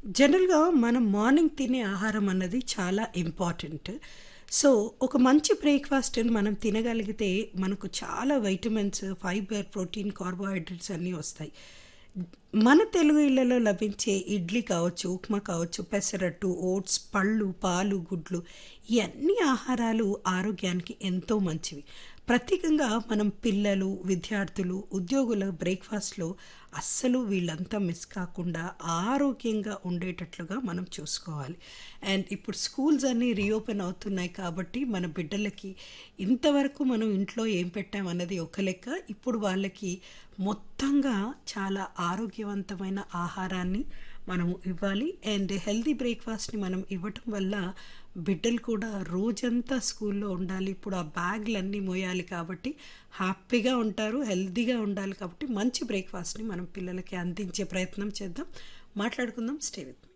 జనరల్‌గా మనం మార్నింగ్ తినే ఆహారం అన్నది చాలా ఇంపార్టెంట్. సో, ఒక మంచి బ్రేక్‌ఫాస్ట్‌ని మనం తినగలిగితే మనకు చాలా వైటమిన్స్, ఫైబర్, ప్రోటీన్, కార్బోహైడ్రేట్స్ అన్నీ వస్తాయి. మన తెలుగు ఇళ్లలో లభించే ఇడ్లీ కావచ్చు, ఉప్మా కావచ్చు, పెసరట్టు, ఓట్స్, పళ్ళు, పాలు, గుడ్లు ఈ అన్ని ఆహారాలు ఆరోగ్యానికి ఎంతో మంచివి. ప్రత్యేకంగా మనం పిల్లలు, విద్యార్థులు, ఉద్యోగుల బ్రేక్‌ఫాస్ట్‌లో అస్సలు వీళ్ళంతా మిస్ కాకుండా ఆరోగ్యంగా ఉండేటట్లుగా మనం చూసుకోవాలి. అండ్ ఇప్పుడు స్కూల్స్ అన్నీ రీఓపెన్ అవుతున్నాయి కాబట్టి మన బిడ్డలకి ఇంతవరకు మనం ఇంట్లో ఏం పెట్టామన్నది ఒక లెక్క. ఇప్పుడు వాళ్ళకి మొత్తంగా చాలా ఆరోగ్యవంతమైన ఆహారాన్ని మనం ఇవ్వాలి. అండ్ హెల్తీ బ్రేక్‌ఫాస్ట్‌ని మనం ఇవ్వటం వల్ల బిడ్డలు కూడా రోజంతా స్కూల్లో ఉండాలి. ఇప్పుడు ఆ బ్యాగ్‌లన్నీ మోయాలి కాబట్టి హ్యాపీగా ఉంటారు. హెల్తీగా ఉండాలి కాబట్టి మంచి బ్రేక్‌ఫాస్ట్‌ని మనం పిల్లలకి అందించే ప్రయత్నం చేద్దాం. మాట్లాడుకుందాం. Stay with me.